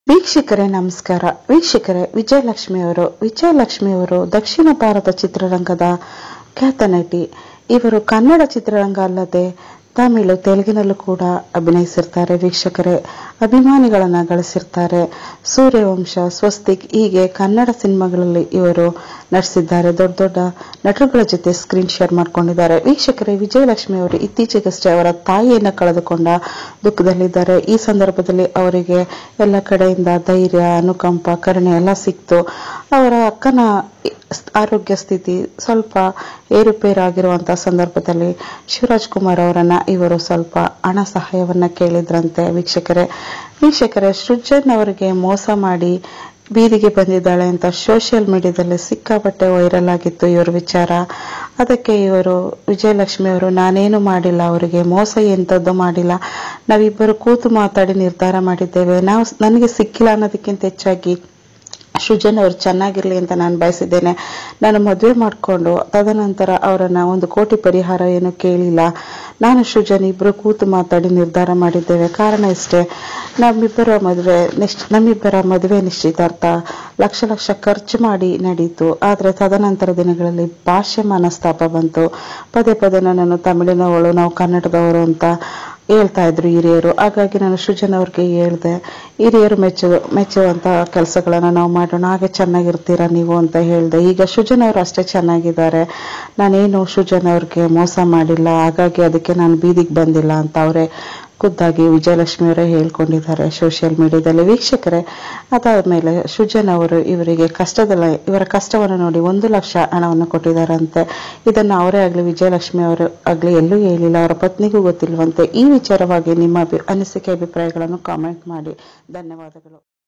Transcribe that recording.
ವೀಕ್ಷಕರೇ ನಮಸ್ಕಾರ ವೀಕ್ಷಕರೇ ವಿಜಯಲಕ್ಷ್ಮಿ ಅವರು ವಿಜಯಲಕ್ಷ್ಮಿ ಅವರು ದಕ್ಷಿಣ ಭಾರತ ಚಿತ್ರರಂಗದ ಖ್ಯಾತ ನಟಿ ಇವರು ಕನ್ನಡ ಚಿತ್ರರಂಗ ಅಲ್ಲದೆ ತಮಿಳು ತೆಲುಗಿನಲ್ಲೂ ಕೂಡ ಅಭಿನಯಿಸಿರ್ತಾರೆ ವೀಕ್ಷಕರೇ ಅಭಿಮಾನಿಗಳನ್ನ ಗಳಿಸಿರ್ತಾರೆ ಸೂರ್ಯವಂಶ ಸ್ವಸ್ತಿಕ್ ಹೀಗೆ ಕನ್ನಡ ಸಿನಿಮಾಗಳಲ್ಲಿ ಇವರು ನಟಿಸಿದ್ದಾರೆ ದೊಡ್ಡ ದೊಡ್ಡ ನಟರುಗಳ ಜೊತೆ ಸ್ಕ್ರೀನ್ ಶೇರ್ ಮಾಡ್ಕೊಂಡಿದ್ದಾರೆ ವೀಕ್ಷಕರೇ ವಿಜಯಲಕ್ಷ್ಮಿ ಅವರು ಇತ್ತೀಚೆಗಷ್ಟೇ ಅವರ ತಾಯಿಯನ್ನ ಕಳೆದುಕೊಂಡ ದುಃಖದಲ್ಲಿದ್ದಾರೆ ಈ ಸಂದರ್ಭದಲ್ಲಿ ಅವರಿಗೆ ಎಲ್ಲ ಕಡೆಯಿಂದ ಧೈರ್ಯ ಅನುಕಂಪ ಕರುಣೆ ಎಲ್ಲ ಸಿಕ್ತು ಅವರ ಅಕ್ಕನ ಆರೋಗ್ಯ ಸ್ಥಿತಿ ಸ್ವಲ್ಪ ಏರುಪೇರಾಗಿರುವಂತಹ ಸಂದರ್ಭದಲ್ಲಿ ಶಿವರಾಜ್ ಕುಮಾರ್ ಅವರನ್ನ ಇವರು ಸ್ವಲ್ಪ ಹಣ ಸಹಾಯವನ್ನ ಕೇಳಿದ್ರಂತೆ ವೀಕ್ಷಕರೇ ವೀಕ್ಷಕರೇ ಸೃಜನ್ ಅವರಿಗೆ ಮೋಸ ಮಾಡಿ ಬೀದಿಗೆ ಬಂದಿದ್ದಾಳೆ ಅಂತ ಸೋಷಿಯಲ್ ಮೀಡಿಯಾದಲ್ಲಿ ಸಿಕ್ಕಾಪಟ್ಟೆ ವೈರಲ್ ಆಗಿತ್ತು ಇವರ ವಿಚಾರ ಅದಕ್ಕೆ ಇವರು ವಿಜಯಲಕ್ಷ್ಮಿ ಅವರು ನಾನೇನು ಮಾಡಿಲ್ಲ ಅವರಿಗೆ ಮೋಸ ಎಂಥದ್ದು ಮಾಡಿಲ್ಲ ನಾವಿಬ್ಬರು ಕೂತು ಮಾತಾಡಿ ನಿರ್ಧಾರ ಮಾಡಿದ್ದೇವೆ ನಾವು ನನಗೆ ಸಿಕ್ಕಿಲ್ಲ ಅನ್ನೋದಕ್ಕಿಂತ ಹೆಚ್ಚಾಗಿ ಸೃಜನ್ ಅವರು ಚೆನ್ನಾಗಿರ್ಲಿ ಅಂತ ನಾನು ಬಯಸಿದ್ದೇನೆ ನಾನು ಮದುವೆ ಮಾಡಿಕೊಂಡು ತದನಂತರ ಅವರನ್ನ ಒಂದು ಕೋಟಿ ಪರಿಹಾರ ಏನು ಕೇಳಿಲ್ಲ ನಾನು ಸೃಜನ್ ಇಬ್ಬರು ಕೂತು ಮಾತಾಡಿ ನಿರ್ಧಾರ ಮಾಡಿದ್ದೇವೆ ಕಾರಣ ಇಷ್ಟೇ ನಮ್ಮಿಬ್ಬರ ಮದುವೆ ನಿಶ್ ನಮ್ಮಿಬ್ಬರ ಮದುವೆ ನಿಶ್ಚಿತಾರ್ಥ ಲಕ್ಷ ಲಕ್ಷ ಖರ್ಚು ಮಾಡಿ ನಡೀತು ಆದರೆ ತದನಂತರ ದಿನಗಳಲ್ಲಿ ಭಾಷೆ ಮನಸ್ತಾಪ ಬಂತು ಪದೇ ಪದೇ ನನ್ನನ್ನು ತಮಿಳಿನವಳು ನಾವು ಕನ್ನಡದವರು ಅಂತ ಹೇಳ್ತಾ ಇದ್ರು ಹಿರಿಯರು ಹಾಗಾಗಿ ನಾನು ಸೃಜನ್ ಅವ್ರಿಗೆ ಹೇಳ್ದೆ ಹಿರಿಯರು ಮೆಚ್ಚು ಮೆಚ್ಚುವಂತ ಕೆಲಸಗಳನ್ನ ನಾವು ಮಾಡೋಣ ಹಾಗೆ ಚೆನ್ನಾಗಿರ್ತೀರಾ ನೀವು ಅಂತ ಹೇಳ್ದೆ ಈಗ ಸೃಜನ್ ಅವರು ಅಷ್ಟೇ ಚೆನ್ನಾಗಿದ್ದಾರೆ ನಾನೇನು ಸೃಜನ್ ಅವ್ರಿಗೆ ಮೋಸ ಮಾಡಿಲ್ಲ ಹಾಗಾಗಿ ಅದಕ್ಕೆ ನಾನು ಬೀದಿಗೆ ಬಂದಿಲ್ಲ ಅಂತ ಅವರೇ ಖುದ್ದಾಗಿ ವಿಜಯಲಕ್ಷ್ಮಿ ಅವರೇ ಹೇಳ್ಕೊಂಡಿದ್ದಾರೆ ಸೋಷಿಯಲ್ ಮೀಡಿಯಾದಲ್ಲಿ ವೀಕ್ಷಕರೇ ಅದಾದ್ಮೇಲೆ ಸೃಜನ್ ಅವರು ಇವರಿಗೆ ಕಷ್ಟದಲ್ಲ ಇವರ ಕಷ್ಟವನ್ನು ನೋಡಿ ಒಂದು ಲಕ್ಷ ಹಣವನ್ನು ಕೊಟ್ಟಿದ್ದಾರಂತೆ ಇದನ್ನು ಅವರೇ ಆಗಲಿ ವಿಜಯಲಕ್ಷ್ಮಿ ಅವರು ಆಗಲಿ ಎಲ್ಲೂ ಹೇಳಿಲ್ಲ ಅವರ ಪತ್ನಿಗೂ ಗೊತ್ತಿಲ್ವಂತೆ ಈ ವಿಚಾರವಾಗಿ ನಿಮ್ಮ ಅಭಿ- ಅನಿಸಿಕೆ ಅಭಿಪ್ರಾಯಗಳನ್ನು ಕಾಮೆಂಟ್ ಮಾಡಿ ಧನ್ಯವಾದಗಳು